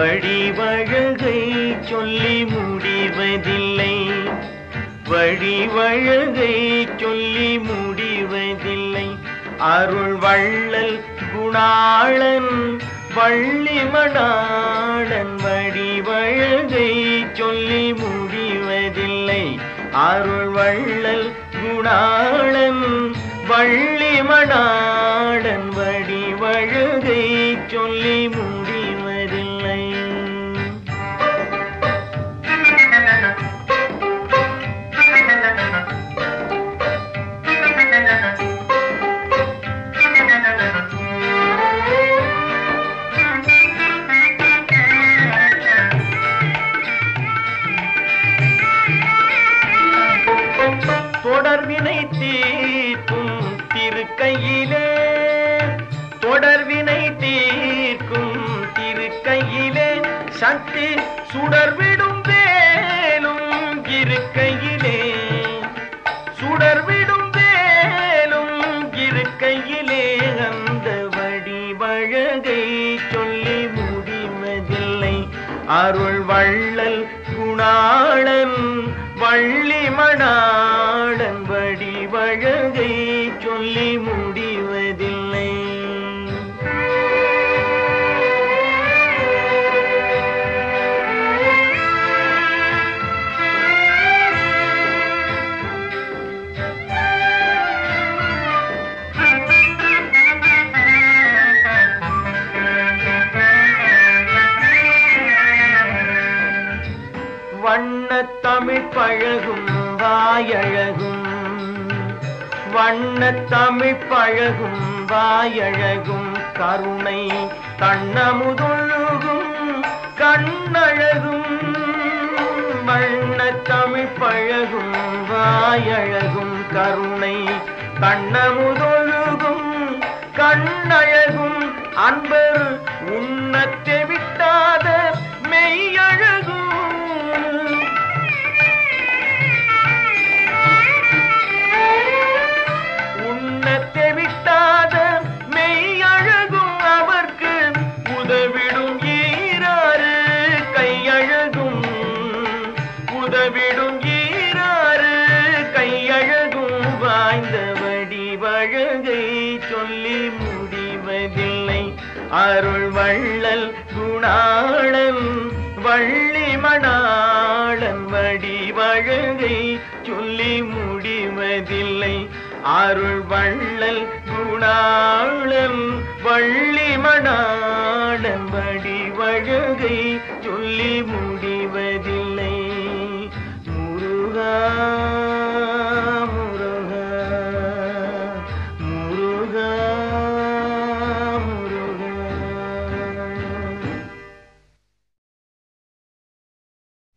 வழிவழகை சொல்லி முடிவதில்லை வழிவழகை சொல்லி முடிவதில்லை அருள் வள்ளல் குணாளன் வள்ளிமணாளன் வடிவழகை சொல்லி முடிவதில்லை அருள் வள்ளல் குணாளன் வள்ளிமணாளன் வடிவழகை சொல்லி முடிவதில்லை தொடர்வினை தீர்க்கும் திருக்கையிலே தொடர்வினை தீர்க்கும் திருக்கையிலே சக்தி சுடர்விடும் வேலும் இருக்கையிலே சுடர்விடும் வேலும் இருக்கையிலே அந்த வடிவழகை சொல்லி முடிவதில்லை அருள் வள்ளல் குணாளன் வள்ளி மணாளன் வடிவழகை சொல்லி முடிவதில்லை வண்ணத் தமிழ் பழகும் வாயழகும் வண்ணத் தமிழ் பழகும் வாயழகும் கருணை கண்ணமுதொழுகும் கண்ணழகும் வண்ணத் தமிழ் பழகும் வாயழகும் கருணை கண்ணமுதொழுகும் கண்ணழகும் அன்பர் உண்ணத்தை விட்டாத மெய்யழகும் உண்ணத்தை விட்டாத மெய்யழகும் அவர்க்கு உதவிடும் ஈராறு கையழகும் உதவிடும் ஈராறு கையழகும் வாய்ந்த வடிவழகை சொல்லி முடிவதில்லை அருள் வள்ளல் குணாளன் வள்ளி மணாளன் வடிவழகை சொல்லி முடிவதில்லை அருள் வள்ளல் குணாளன் வள்ளி